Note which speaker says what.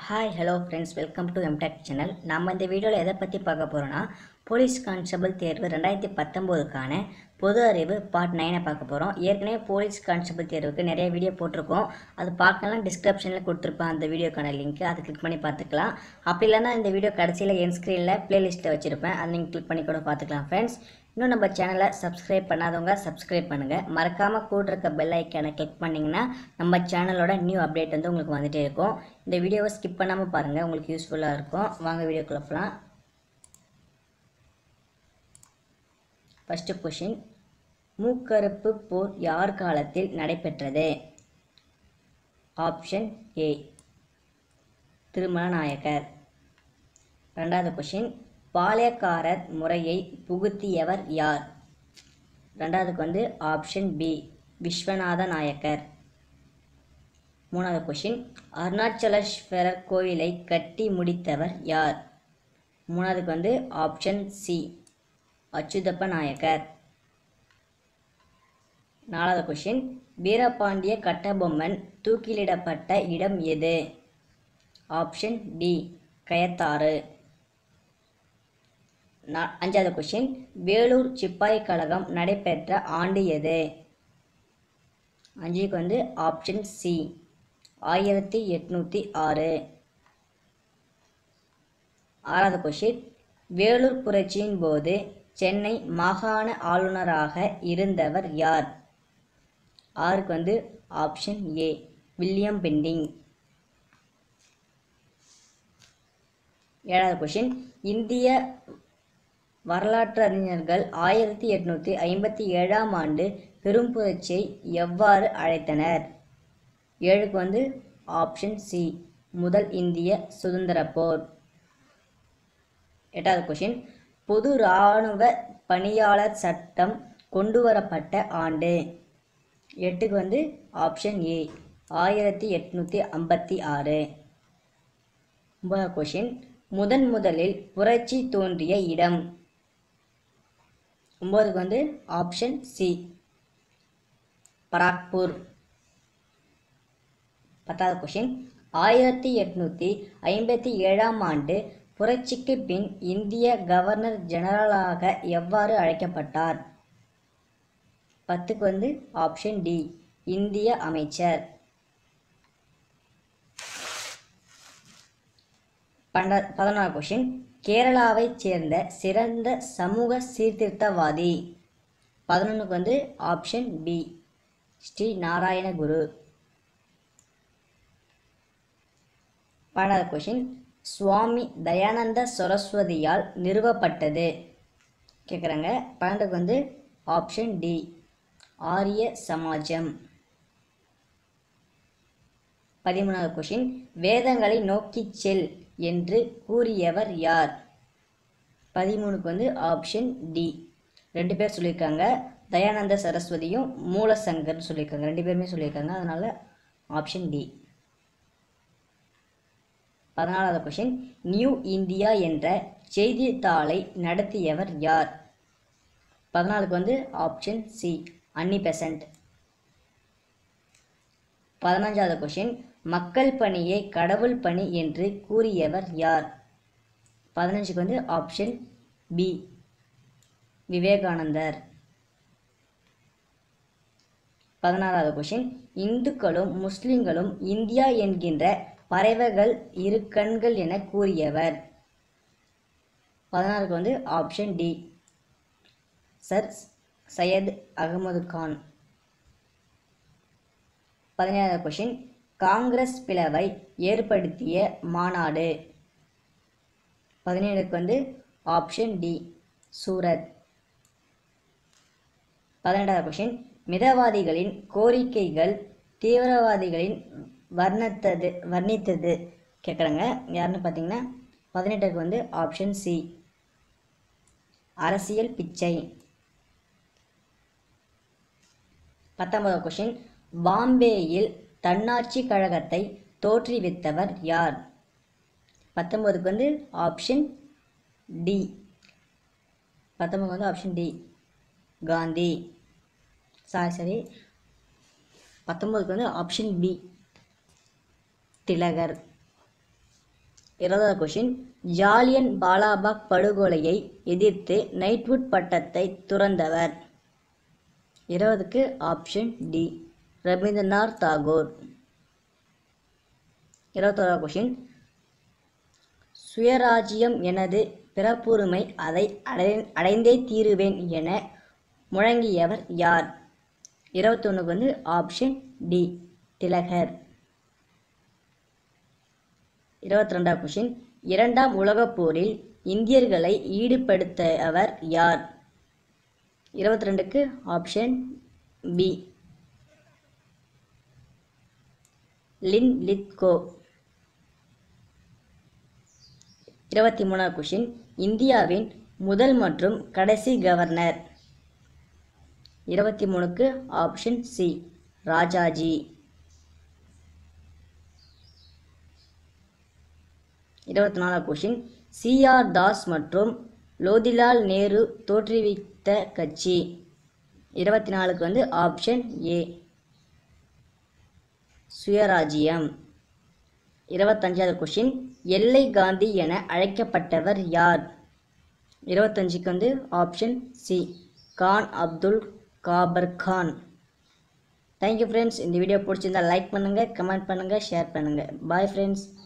Speaker 1: hi hello friends welcome to MTech channel நம்ம இந்த வீடியோவில் எதை பற்றி பார்க்க போகிறோன்னா போலீஸ் கான்ஸ்டபிள் தேர்வு ரெண்டாயிரத்தி பத்தொம்போதுக்கான பொது அறிவு பார்ட் நைனை பார்க்க போகிறோம் ஏற்கனவே போலீஸ் கான்ஸ்டபிள் தேர்வுக்கு நிறைய வீடியோ போட்டிருக்கோம் அது பார்க்கலாம் டிஸ்கிரிப்ஷனில் கொடுத்துருப்பேன் அந்த வீடியோக்கான லிங்க் அதை கிளிக் பண்ணி பார்த்துக்கலாம் அப்படி இல்லைன்னா இந்த வீடியோ கடைசியில் என் ஸ்க்ரீனில் ப்ளேலிஸ்ட்டை வச்சுருப்பேன் அதை நீங்கள் கிளிக் பண்ணி கூட பார்த்துக்கலாம் ஃப்ரெண்ட்ஸ் இன்னும் நம்ம சேனலை சப்ஸ்கிரைப் பண்ணாதவங்க சப்ஸ்கிரைப் பண்ணுங்கள் மறக்காமல் கூட இருக்க பெல் ஐக்கானை கிளிக் பண்ணிங்கன்னா நம்ம சேனலோட நியூ அப்டேட் வந்து உங்களுக்கு வந்துட்டே இருக்கும் இந்த வீடியோவை ஸ்கிப் பண்ணாமல் பாருங்கள் உங்களுக்கு யூஸ்ஃபுல்லாக இருக்கும் வாங்க வீடியோக்குள்ள போகலாம் ஃபஸ்ட்டு கொஷின் மூக்கறுப்பு போர் யார் காலத்தில் நடைபெற்றது ஆப்ஷன் ஏ திருமல நாயக்கர் ரெண்டாவது கொஷின் பாளையக்காரர் முறையை புகுத்தியவர் யார் ரெண்டாவதுக்கு வந்து ஆப்ஷன் பி விஸ்வநாத நாயக்கர் மூணாவது கொஷின் அருணாச்சலேஸ்வரர் கோயிலை கட்டி முடித்தவர் யார் மூணாவதுக்கு வந்து ஆப்ஷன் சி அச்சுதப்ப நாயக்கர் நாலாவது கொஷின் வீரபாண்டிய கட்டபொம்மன் தூக்கிலிடப்பட்ட இடம் எது ஆப்ஷன் டி கயத்தாறு நா- அஞ்சாவது கொஷின் வேலூர் சிப்பாய் கழகம் நடைபெற்ற ஆண்டு எது அஞ்சுக்கு வந்து ஆப்ஷன் சி ஆயிரத்தி எட்நூற்றி ஆறு ஆறாவது கொஷின் வேலூர் புரட்சியின் போது சென்னை மாகாண ஆளுநராக இருந்தவர் யார் ஆறுக்கு வந்து ஆப்ஷன் ஏ வில்லியம் பெண்டிங் ஏழாவது கொஷின் இந்திய வரலாற்றறிஞர்கள் ஆயிரத்தி எட்நூற்றி ஐம்பத்தி ஏழாம் ஆண்டு பெரும்புரட்சியை எவ்வாறு அழைத்தனர் ஏழுக்கு வந்து ஆப்ஷன் சி முதல் இந்திய சுதந்திர போர் எட்டாவது கொஷின் பொது இராணுவ பணியாளர் சட்டம் கொண்டுவரப்பட்ட ஆண்டு எட்டுக்கு வந்து ஆப்ஷன் ஏ ஆயிரத்தி எட்நூற்றி ஐம்பத்தி ஆறு ஒன்பதாவது கொஷின் முதன் முதலில் புரட்சி தோன்றிய இடம் ஒம்போதுக்கு வந்து ஆப்ஷன் சி பராக்பூர் பத்தாவது கொஷின் ஆயிரத்தி எட்நூற்றி ஐம்பத்தி ஏழாம் ஆண்டு புரட்சிக்கு பின் இந்திய கவர்னர் ஜெனரலாக எவ்வாறு அழைக்கப்பட்டார் பத்துக்கு வந்து ஆப்ஷன் டி இந்திய அமைச்சர் பன்ன பதினொன்றாவது கொஷின் கேரளாவைச் சேர்ந்த சிறந்த சமூக சீர்திருத்தவாதி பதினொன்றுக்கு வந்து ஆப்ஷன் பி ஸ்ரீ நாராயணகுரு பன்னெண்டாவது கொஷின் சுவாமி தயானந்த சரஸ்வதியால் நிறுவப்பட்டது கேட்குறாங்க பன்னெண்டுக்கு வந்து ஆப்ஷன் டி ஆரிய சமாஜம் பதிமூணாவது கொஷின் வேதங்களை நோக்கிச் செல் என்று கூறியவர் யார் பதிமூணுக்கு வந்து ஆப்ஷன் டி ரெண்டு பேர் சொல்லியிருக்காங்க தயானந்த சரஸ்வதியும் மூலசங்கர்னு சொல்லியிருக்காங்க ரெண்டு பேருமே சொல்லியிருக்காங்க அதனால ஆப்ஷன் டி பதினாலாவது கொஷின் நியூ இந்தியா என்ற செய்தித்தாளை நடத்தியவர் யார் பதினாலுக்கு வந்து ஆப்ஷன் சி அன்னி பெசன்ட் பதினஞ்சாவது கொஷின் மக்கள் பணியை கடவுள் பணி என்று கூறியவர் யார் பதினஞ்சுக்கு வந்து ஆப்ஷன் பி விவேகானந்தர் பதினாறாவது கொஷின் இந்துக்களும் முஸ்லிம்களும் இந்தியா என்கின்ற பறவைகள் இரு கண்கள் என கூறியவர் பதினாறுக்கு வந்து option D Sir Syed Ahmad Khan பதினேழாவது கொஷின் காங்கிரஸ் பிளவை ஏற்படுத்திய மாநாடு பதினேழுக்கு வந்து ஆப்ஷன் டி சூரத் பதினெட்டாவது கொஷின் மிதவாதிகளின் கோரிக்கைகள் தீவிரவாதிகளின் வர்ணத்தது வர்ணித்தது கேட்குறாங்க யாருன்னு பார்த்தீங்கன்னா பதினெட்டுக்கு வந்து ஆப்ஷன் சி அரசியல் பிச்சை பத்தொன்பதாவது கொஷின் பாம்பேயில் தன்னாட்சி கழகத்தை தோற்றுவித்தவர் யார் பத்தொன்பதுக்கு வந்து ஆப்ஷன் டி பத்தொன்பது வந்து ஆப்ஷன் டி காந்தி சாரி சரி பத்தொன்பதுக்கு வந்து ஆப்ஷன் பி திலகர் இருபதாவது கொஷின் ஜாலியன் பாலாபாக் படுகொலையை எதிர்த்து நைட்வுட் பட்டத்தை துறந்தவர் இருபதுக்கு ஆப்ஷன் டி ரவீந்திரநாத் தாகூர் இருபத்தோராவது கொஷின் சுயராஜ்யம் எனது பிறப்புரிமை அதை அடை அடைந்தே தீருவேன் என முழங்கியவர் யார் இருபத்தொன்னுக்கு வந்து ஆப்ஷன் டி திலகர் இருபத்தி ரெண்டாம் கொஷின் இரண்டாம் உலகப் போரில் இந்தியர்களை ஈடுபடுத்தவர் யார் இருபத்தி ரெண்டுக்கு ஆப்ஷன் பி லின் லித்கோ இருபத்தி மூணாவது கொஷின் இந்தியாவின் முதல் மற்றும் கடைசி கவர்னர் இருபத்தி மூணுக்கு ஆப்ஷன் சி ராஜாஜி இருபத்தி நாலாவது கொஷின் சிஆர் தாஸ் மற்றும் லோதிலால் நேரு தோற்றுவித்த கட்சி இருபத்தி நாலுக்கு வந்து ஆப்ஷன் ஏ சுயராஜ்யம் இருபத்தஞ்சாவது கொஷின் எல்லை காந்தி என அழைக்கப்பட்டவர் யார் இருபத்தஞ்சுக்கு வந்து option C Khan Abdul Ghaffar Khan thank you friends இந்த வீடியோ பிடிச்சிருந்தா லைக் பண்ணுங்கள் கமெண்ட் பண்ணுங்கள் ஷேர் பண்ணுங்கள் பாய் ஃப்ரெண்ட்ஸ்